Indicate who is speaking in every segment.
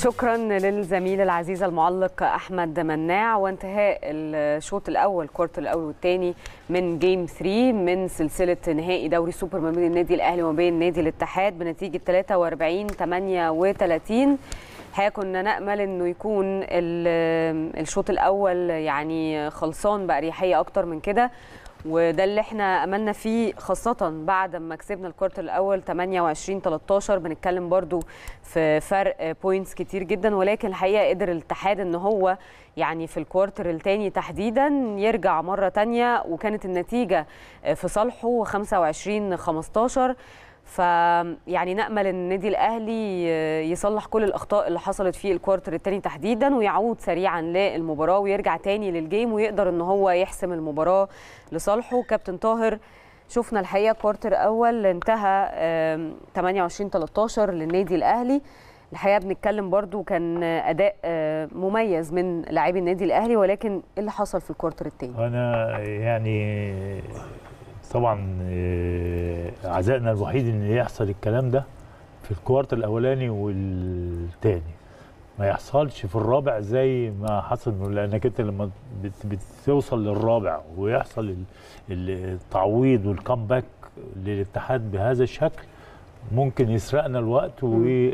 Speaker 1: شكرا للزميل العزيز المعلق احمد مناع وانتهاء الشوط الاول كورت الاول والثاني من جيم 3 من سلسله نهائي دوري سوبر ما بين النادي الاهلي وما بين نادي الاتحاد بنتيجه 43 38 الحقيقه كنا نامل انه يكون الشوط الاول يعني خلصان باريحيه اكتر من كده وده اللي احنا املنا فيه خاصه بعد ما كسبنا الكوارتر الاول 28 13 بنتكلم برضو في فرق بوينتس كتير جدا ولكن الحقيقه قدر الاتحاد ان هو يعني في الكوارتر الثاني تحديدا يرجع مره تانية وكانت النتيجه في صالحه 25 15 فيعني نامل ان النادي الاهلي يصلح كل الاخطاء اللي حصلت في الكوارتر الثاني تحديدا ويعود سريعا للمباراه ويرجع تاني للجيم ويقدر ان هو يحسم المباراه لصالحه كابتن طاهر شفنا الحقيقه كوارتر اول انتهى 28 13 للنادي الاهلي الحقيقه بنتكلم برضو كان اداء مميز من لاعبي النادي الاهلي ولكن ايه اللي حصل في الكوارتر الثاني
Speaker 2: انا يعني طبعا عزائنا الوحيد ان يحصل الكلام ده في الكوارتر الاولاني والثاني ما يحصلش في الرابع زي ما حصل لانك انت لما بتوصل للرابع ويحصل التعويض والكامباك للاتحاد بهذا الشكل ممكن يسرقنا الوقت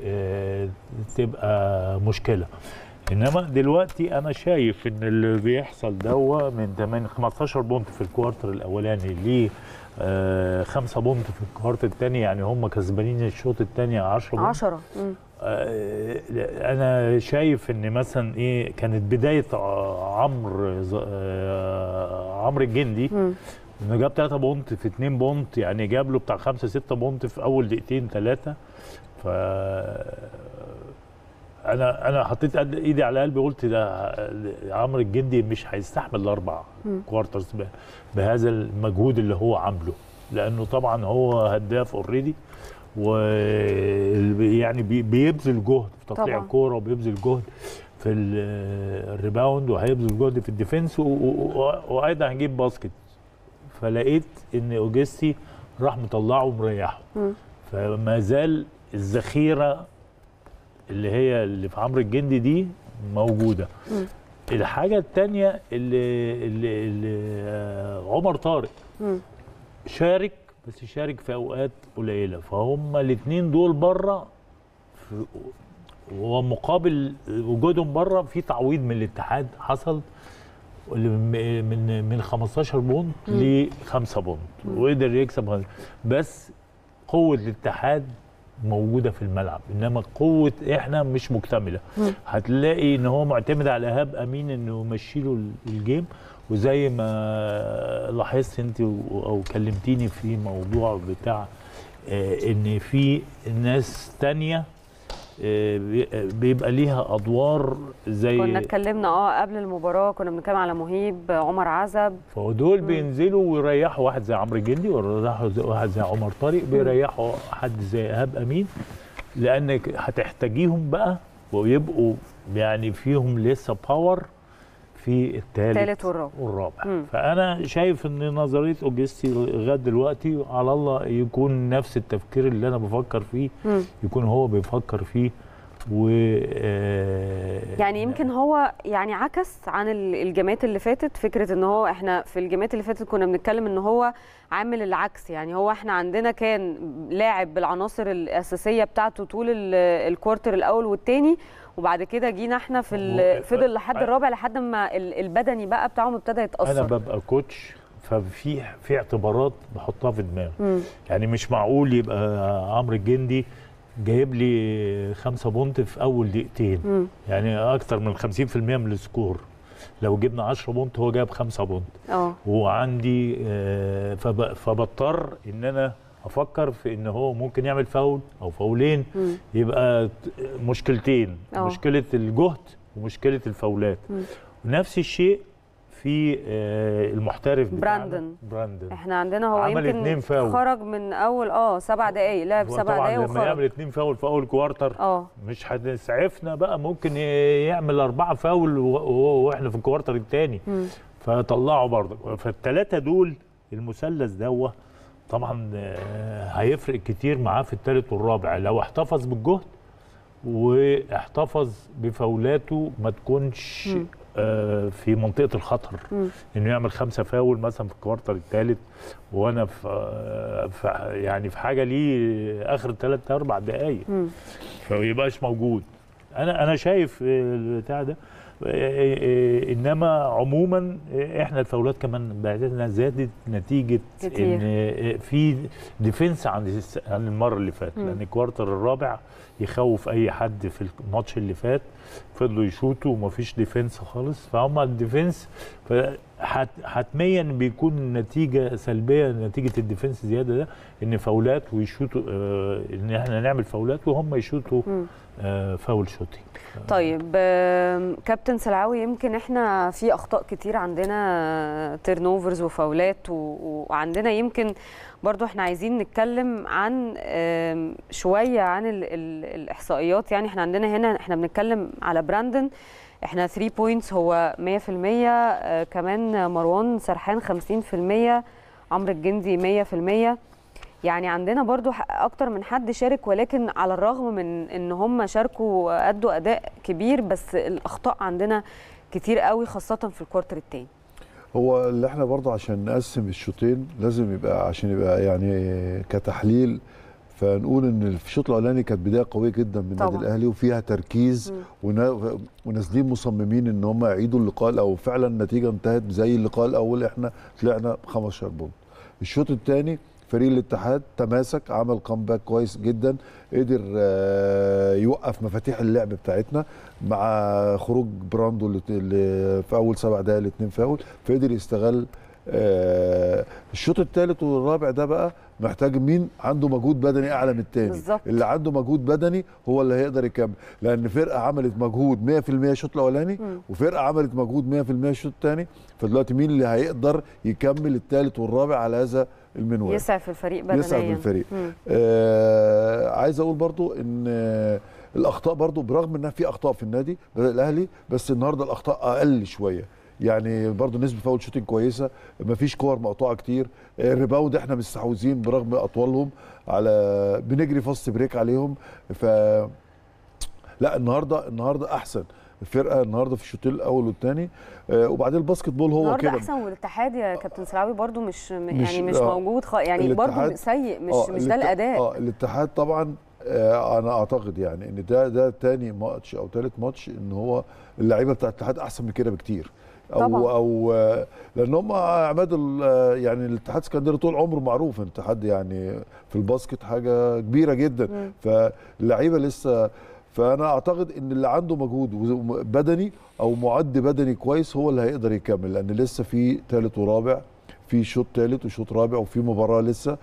Speaker 2: وتبقى مشكله انما دلوقتي انا شايف ان اللي بيحصل دوا من 8 15 بونت في الكوارتر الاولاني ل آه 5 بونت في الكوارتر الثاني يعني هم كسبانين الشوط الثاني 10 بونت
Speaker 1: 10
Speaker 2: آه انا شايف ان مثلا ايه كانت بدايه عمرو آه عمرو الجندي انه جاب 3 بونت في 2 بونت يعني جاب له بتاع 5 6 بونت في اول دقيقتين ثلاثه ف انا انا حطيت ايدي على قلبي قلت ده عمرو الجندي مش هيستحمل الاربع كوارترز بهذا المجهود اللي هو عامله لانه طبعا هو هداف اوريدي و يعني بيبذل جهد في تقطيع الكوره وبيبذل جهد في الريباوند وهيبذل جهد في الديفنس وايضا هنجيب باسكت فلقيت ان اوجستي راح مطلعه ومريحه فما زال الذخيره اللي هي اللي في عمرو الجندي دي موجوده م. الحاجه الثانيه اللي, اللي, اللي عمر طارق م. شارك بس شارك في اوقات قليله فهم الاثنين دول بره ومقابل وجودهم بره في تعويض من الاتحاد حصل من من 15 بونت ل 5 بونت وقدر يكسب بس قوه الاتحاد موجوده في الملعب انما قوه احنا مش مكتمله م. هتلاقي ان هو معتمد على ايهاب امين انه يمشي له الجيم وزي ما لاحظت انت او كلمتيني في موضوع بتاع آه ان في ناس تانية آه بيبقى ليها ادوار زي
Speaker 1: كنا اتكلمنا اه قبل المباراه كنا بنتكلم على مهيب عمر عزب
Speaker 2: فدول بينزلوا ويريحوا واحد زي عمرو الجندي ويريحوا واحد زي عمر طارق بيريحوا حد زي ايهاب امين لانك هتحتاجيهم بقى ويبقوا يعني فيهم لسه باور في الثالث
Speaker 1: والرابع,
Speaker 2: والرابع. مم. فانا شايف ان نظريه اوجستي لغايه دلوقتي على الله يكون نفس التفكير اللي انا بفكر فيه مم. يكون هو بيفكر فيه و
Speaker 1: يعني يمكن هو يعني عكس عن الجيمات اللي فاتت فكره ان هو احنا في الجيمات اللي فاتت كنا بنتكلم ان هو عامل العكس يعني هو احنا عندنا كان لاعب بالعناصر الاساسيه بتاعته طول الكوارتر الاول والثاني وبعد كده جينا احنا في فضل لحد الرابع لحد ما البدني بقى بتاعهم ابتدى يتاثر
Speaker 2: انا ببقى كوتش ففي في اعتبارات بحطها في دماغي يعني مش معقول يبقى عمرو الجندي جايب لي خمسة بونت في اول دقيقتين مم. يعني اكتر من 50% من السكور لو جبنا 10 بونت هو جاب 5 بونت
Speaker 1: اه
Speaker 2: وعندي آه فب... فبضطر ان انا افكر في ان هو ممكن يعمل فاول او فاولين
Speaker 1: مم.
Speaker 2: يبقى مشكلتين
Speaker 1: أوه.
Speaker 2: مشكله الجهد ومشكله الفاولات
Speaker 1: مم.
Speaker 2: ونفس الشيء في آه المحترف
Speaker 1: براندن
Speaker 2: براندن
Speaker 1: احنا عندنا هو
Speaker 2: عمل
Speaker 1: يمكن
Speaker 2: اتنين فاول.
Speaker 1: خرج من اول اه سبع دقايق لعب سبع
Speaker 2: طبعا
Speaker 1: دقايق
Speaker 2: لما يعمل
Speaker 1: وخرج
Speaker 2: اتنين فاول في اول كوارتر
Speaker 1: اه
Speaker 2: مش هتسعفنا بقى ممكن يعمل اربعه فاول واحنا في الكوارتر الثاني
Speaker 1: مم.
Speaker 2: فطلعوا برضه فالثلاثه دول المثلث دوه طبعا آه، هيفرق كتير معاه في الثالث والرابع لو احتفظ بالجهد واحتفظ بفاولاته ما تكونش
Speaker 1: مم.
Speaker 2: آه، في منطقه الخطر
Speaker 1: مم.
Speaker 2: انه يعمل خمسه فاول مثلا في الكوارتر الثالث وانا في, آه، في يعني في حاجه ليه اخر ثلاث اربع دقائق
Speaker 1: مم.
Speaker 2: فما يبقاش موجود انا انا شايف البتاع ده إيه إيه انما عموما احنا الفاولات كمان بعدنا زادت نتيجه
Speaker 1: كتير.
Speaker 2: ان في ديفنس عن الس- عن المره اللي فاتت
Speaker 1: مم.
Speaker 2: لان الكوارتر الرابع يخوف اي حد في الماتش اللي فات فضلوا يشوتوا ومفيش ديفنس خالص فهم الديفنس فحت- حتميا بيكون نتيجه سلبيه نتيجه الديفنس زياده ده ان فاولات ويشوتوا آه، ان احنا نعمل فاولات وهم يشوتوا
Speaker 1: مم.
Speaker 2: آه، فاول شوتنج
Speaker 1: طيب آم، كابتن سلعاوي يمكن احنا في اخطاء كتير عندنا تيرن اوفرز وفاولات و- وعندنا يمكن برضو احنا عايزين نتكلم عن آم، شويه عن ال ال الاحصائيات يعني احنا عندنا هنا احنا بنتكلم على براندن احنا 3 بوينتس هو 100% آه، كمان مروان سرحان 50% عمرو الجندي 100% يعني عندنا برضو ح- اكتر من حد شارك ولكن على الرغم من ان هم شاركوا ادوا اداء كبير بس الاخطاء عندنا كتير قوي خاصه في الكوارتر الثاني
Speaker 3: هو اللي احنا برضه عشان نقسم الشوطين لازم يبقى عشان يبقى يعني كتحليل فنقول ان الشوط الاولاني كانت بدايه قويه جدا من النادي
Speaker 1: طبعاً.
Speaker 3: الاهلي وفيها تركيز
Speaker 1: مم.
Speaker 3: ونا- ونازلين مصممين ان هم يعيدوا اللقاء الاول فعلا النتيجه انتهت زي اللقاء الاول احنا طلعنا ب 15 بونت الشوط الثاني فريق الاتحاد تماسك عمل كومباك كويس جدا قدر آه، يوقف مفاتيح اللعب بتاعتنا مع خروج براندو اللي- اللي في اول سبع دقائق الاثنين فاول فقدر يستغل آه، الشوط الثالث والرابع ده بقى محتاج مين عنده مجهود بدني اعلى من الثاني
Speaker 1: بالظبط.
Speaker 3: اللي عنده مجهود بدني هو اللي هيقدر يكمل لان فرقه عملت مجهود 100% الشوط الاولاني
Speaker 1: مم.
Speaker 3: وفرقه عملت مجهود 100% الشوط الثاني فدلوقتي مين اللي هيقدر يكمل الثالث والرابع على هذا المنوال
Speaker 1: يسعف الفريق بدنيا
Speaker 3: يسعد الفريق
Speaker 1: مم.
Speaker 3: آه عايز اقول برضو ان آه الاخطاء برضو برغم انها في اخطاء في النادي الاهلي بس النهارده الاخطاء اقل شويه يعني برضو نسبه فاول شوتنج كويسه مفيش كور مقطوعه كتير آه، الريباوند احنا مستحوذين برغم اطوالهم على بنجري فاست بريك عليهم ف لا النهارده النهارده احسن الفرقه النهارده في الشوط الاول والثاني آه وبعدين الباسكت بول هو
Speaker 1: النهارده
Speaker 3: كده
Speaker 1: احسن والاتحاد يا كابتن سلعاوي برضو مش,
Speaker 3: مش-
Speaker 1: يعني مش
Speaker 3: آه.
Speaker 1: موجود خ... يعني
Speaker 3: الاتحاد-
Speaker 1: برضو سيء مش
Speaker 3: آه،
Speaker 1: مش ده
Speaker 3: الات-
Speaker 1: الاداء
Speaker 3: اه الاتحاد طبعا آه انا اعتقد يعني ان ده ده تاني ماتش او تالت ماتش ان هو اللعيبه بتاع الاتحاد احسن من كده بكتير او
Speaker 1: طبعاً.
Speaker 3: او آه، لان هم عماد ال- آه، يعني الاتحاد السكندري طول عمره معروف الاتحاد يعني في الباسكت حاجه كبيره جدا
Speaker 1: مم.
Speaker 3: فاللعيبه لسه فانا اعتقد ان اللي عنده مجهود وز- بدني او معد بدني كويس هو اللي هيقدر يكمل لان لسه في ثالث ورابع في شوط ثالث وشوط رابع وفي مباراه لسه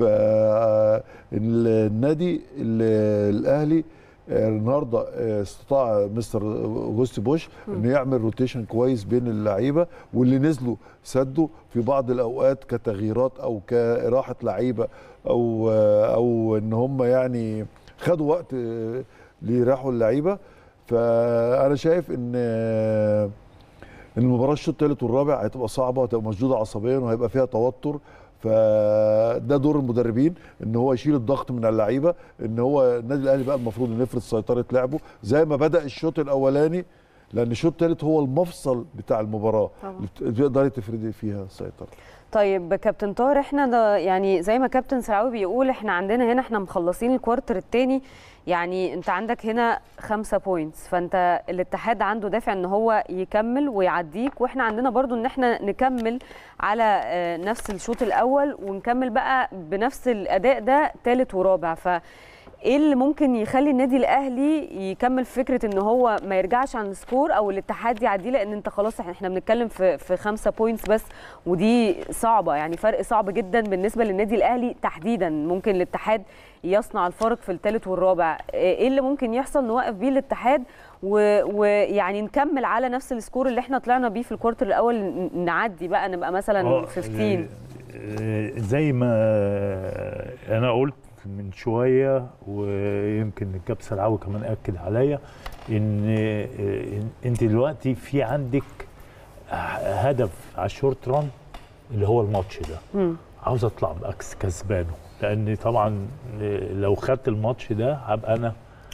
Speaker 3: فالنادي الاهلي آه، النهارده آه، استطاع مستر اوجوست بوش انه يعمل روتيشن كويس بين اللعيبه واللي نزلوا سدوا في بعض الاوقات كتغييرات او كراحه لعيبه او آه، او ان هم يعني خدوا وقت آه، ليريحوا اللعيبه فانا شايف ان آه، ان المباراه الشوط الثالث والرابع هتبقى صعبه هتبقى مشدوده عصبيا وهيبقى فيها توتر فده دور المدربين ان هو يشيل الضغط من اللعيبه ان هو النادي الاهلي بقى المفروض انه يفرض سيطره لعبه زي ما بدا الشوط الاولاني لان الشوط الثالث هو المفصل بتاع المباراه
Speaker 1: طبعاً.
Speaker 3: اللي تقدري تفردي فيها السيطره
Speaker 1: طيب كابتن طاهر احنا ده يعني زي ما كابتن سلعاوي بيقول احنا عندنا هنا احنا مخلصين الكوارتر الثاني يعني انت عندك هنا خمسة بوينتس فانت الاتحاد عنده دافع ان هو يكمل ويعديك واحنا عندنا برضو ان احنا نكمل على آه، نفس الشوط الاول ونكمل بقى بنفس الاداء ده ثالث ورابع ف ايه اللي ممكن يخلي النادي الاهلي يكمل في فكره ان هو ما يرجعش عن السكور او الاتحاد يعديه لان انت خلاص احنا احنا بنتكلم في في خمسة بوينتس بس ودي صعبه يعني فرق صعب جدا بالنسبه للنادي الاهلي تحديدا ممكن الاتحاد يصنع الفارق في الثالث والرابع ايه اللي ممكن يحصل نوقف بيه الاتحاد و- ويعني نكمل على نفس السكور اللي احنا طلعنا بيه في الكوارتر الاول ن- نعدي بقى نبقى مثلا
Speaker 2: آه،
Speaker 1: 15
Speaker 2: آه، زي ما انا قلت من شويه ويمكن الكابتن سلعاوي كمان اكد عليا ان آه، انت دلوقتي في عندك هدف على الشورت ران اللي هو الماتش ده
Speaker 1: مم.
Speaker 2: عاوز اطلع باكس كسبانه لان طبعا لو خدت الماتش ده هبقى انا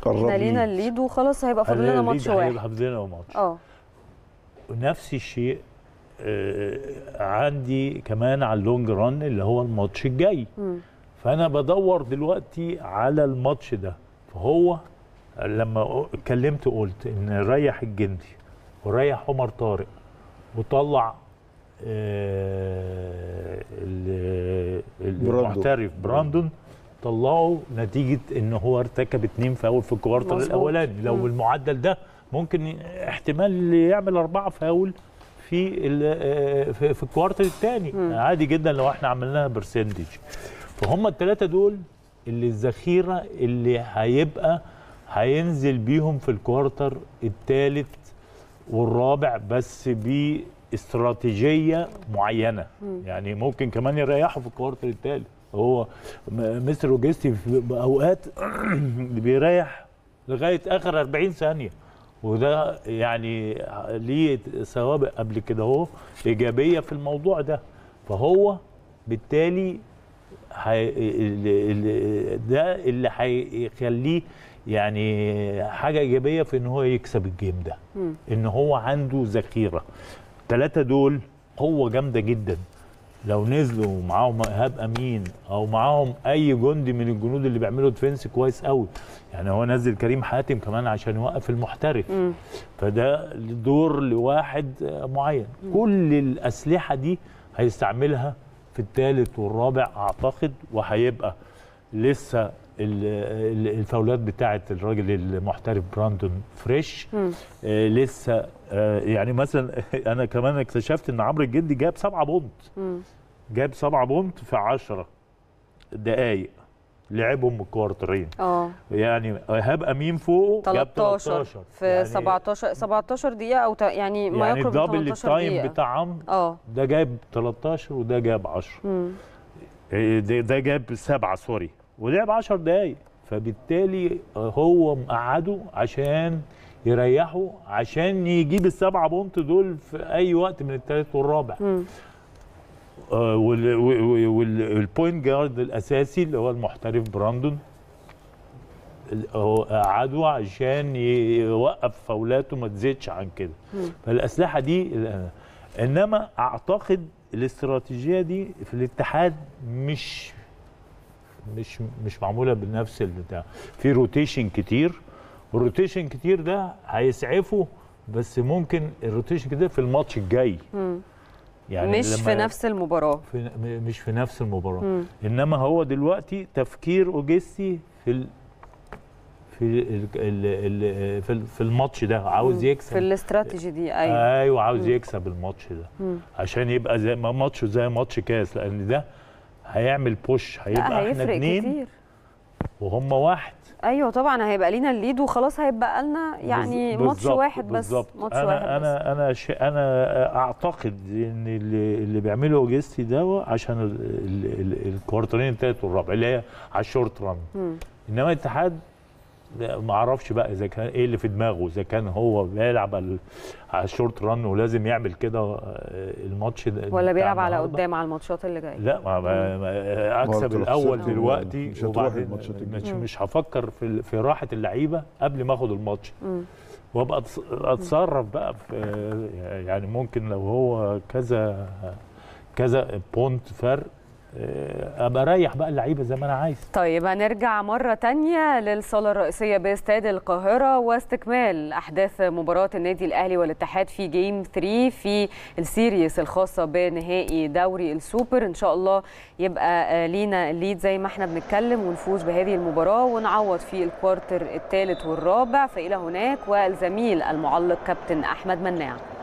Speaker 3: قرب
Speaker 1: احنا لينا
Speaker 3: ليد.
Speaker 1: الليد وخلاص هيبقى فاضل لنا ماتش واحد
Speaker 2: هيبقى فاضل لنا ماتش
Speaker 1: اه
Speaker 2: ونفس الشيء آه، عندي كمان على اللونج ران اللي هو الماتش الجاي
Speaker 1: مم.
Speaker 2: فانا بدور دلوقتي على الماتش ده فهو لما اتكلمت قلت ان ريح الجندي وريح عمر طارق وطلع آه، ال-
Speaker 3: براندون.
Speaker 2: المحترف براندون طلعوا نتيجه ان هو ارتكب اتنين فاول في الكوارتر
Speaker 1: مظبوط.
Speaker 2: الاولاني لو
Speaker 1: مم.
Speaker 2: المعدل ده ممكن احتمال يعمل اربعه فاول في ال- آه، في في الكوارتر الثاني
Speaker 1: مم.
Speaker 2: عادي جدا لو احنا عملناها برسنتج فهم الثلاثه دول اللي الذخيره اللي هيبقى هينزل بيهم في الكوارتر الثالث والرابع بس باستراتيجيه معينه يعني ممكن كمان يريحوا في الكوارتر الثالث هو م- مستر اوجستي في اوقات بيريح لغايه اخر 40 ثانيه وده يعني ليه سوابق قبل كده اهو ايجابيه في الموضوع ده فهو بالتالي هي ال- ال- ده اللي هيخليه يعني حاجه ايجابيه في ان هو يكسب الجيم ده
Speaker 1: مم.
Speaker 2: ان هو عنده ذخيره الثلاثه دول قوه جامده جدا لو نزلوا معاهم ايهاب امين او معاهم اي جندي من الجنود اللي بيعملوا ديفنس كويس قوي يعني هو نزل كريم حاتم كمان عشان يوقف المحترف
Speaker 1: مم.
Speaker 2: فده دور لواحد معين كل الاسلحه دي هيستعملها في الثالث والرابع اعتقد وهيبقى لسه ال- ال- الفاولات بتاعه الراجل المحترف براندون فريش
Speaker 1: مم.
Speaker 2: آه لسه آه يعني مثلا انا كمان اكتشفت ان عمرو الجندي جاب سبعة بونت
Speaker 1: مم.
Speaker 2: جاب سبعة بونت في 10 دقايق لعبهم الكوارترين
Speaker 1: اه
Speaker 2: يعني ايهاب امين فوقه جاب
Speaker 1: 13 في
Speaker 2: يعني
Speaker 1: 17 17 دقيقة او ت- يعني ما
Speaker 2: يعني
Speaker 1: يقرب من
Speaker 2: الدبل
Speaker 1: 18
Speaker 2: التايم
Speaker 1: دقيقة
Speaker 2: بتاع عمرو
Speaker 1: اه
Speaker 2: ده جاب 13 وده جاب 10
Speaker 1: مم.
Speaker 2: إيه ده, ده جاب سبعة سوري ولعب 10 دقايق فبالتالي هو مقعده عشان يريحه عشان يجيب السبعة بونت دول في اي وقت من الثالث والرابع
Speaker 1: مم.
Speaker 2: آه، وال- وال- والبوينت جارد الاساسي اللي هو المحترف براندون ال- هو قعدوا عشان ي- يوقف فاولاته ما تزيدش عن كده
Speaker 1: مم.
Speaker 2: فالاسلحه دي ال- انما اعتقد الاستراتيجيه دي في الاتحاد مش مش مش معموله بنفس البتاع في روتيشن كتير والروتيشن كتير ده هيسعفه بس ممكن الروتيشن كتير في الماتش الجاي
Speaker 1: مم.
Speaker 2: يعني
Speaker 1: مش في
Speaker 2: لما-
Speaker 1: نفس المباراة
Speaker 2: في م- مش في نفس المباراه
Speaker 1: مم.
Speaker 2: انما هو دلوقتي تفكير اوجستي في ال في ال ال ال في, ال في الماتش ده عاوز
Speaker 1: في
Speaker 2: يكسب
Speaker 1: الاستراتيجي دي ايوه
Speaker 2: ايوه عاوز يكسب الماتش ده
Speaker 1: مم.
Speaker 2: عشان يبقى زي ما ماتشه زي ماتش كاس لان ده هيعمل بوش
Speaker 1: لا
Speaker 2: هيبقى احنا
Speaker 1: هيفرق
Speaker 2: اتنين
Speaker 1: كتير
Speaker 2: وهم واحد
Speaker 1: ايوه طبعا هيبقى لينا الليد وخلاص هيبقى لنا يعني
Speaker 2: بز-
Speaker 1: ماتش
Speaker 2: بالظبط-
Speaker 1: واحد بس
Speaker 2: بالظبط
Speaker 1: ماتش
Speaker 2: انا
Speaker 1: واحد بس
Speaker 2: انا انا ش... انا اعتقد ان اللي, اللي بيعمله اوجستي ده عشان ال... ال... ال... الكوارترين الثالث والرابع اللي هي على الشورت ران
Speaker 1: مم.
Speaker 2: انما الاتحاد لا، ما اعرفش بقى اذا كان ايه اللي في دماغه اذا كان هو بيلعب على على الشورت ران ولازم يعمل كده آه، الماتش ده
Speaker 1: ولا
Speaker 2: بتاع
Speaker 1: بيلعب على
Speaker 2: النهاردة.
Speaker 1: قدام على الماتشات اللي جايه
Speaker 2: لا ما ما ما اكسب
Speaker 3: ما هو
Speaker 2: الاول
Speaker 3: خسرت
Speaker 2: دلوقتي
Speaker 3: مش هتروح
Speaker 2: وبعدين
Speaker 3: الماتشات الجاية.
Speaker 2: مش, مش هفكر في ال- في راحه اللعيبه قبل ما اخد الماتش
Speaker 1: مم.
Speaker 2: وابقى أتص- اتصرف بقى في يعني ممكن لو هو كذا كذا بونت فرق آه، ابقى اريح بقى اللعيبه زي ما انا عايز
Speaker 1: طيب هنرجع مرة تانية للصالة الرئيسية باستاد القاهرة واستكمال أحداث مباراة النادي الأهلي والاتحاد في جيم 3 في السيريس الخاصة بنهائي دوري السوبر إن شاء الله يبقى آه، لينا الليد زي ما احنا بنتكلم ونفوز بهذه المباراة ونعوض في الكوارتر الثالث والرابع فإلى هناك والزميل المعلق كابتن أحمد مناع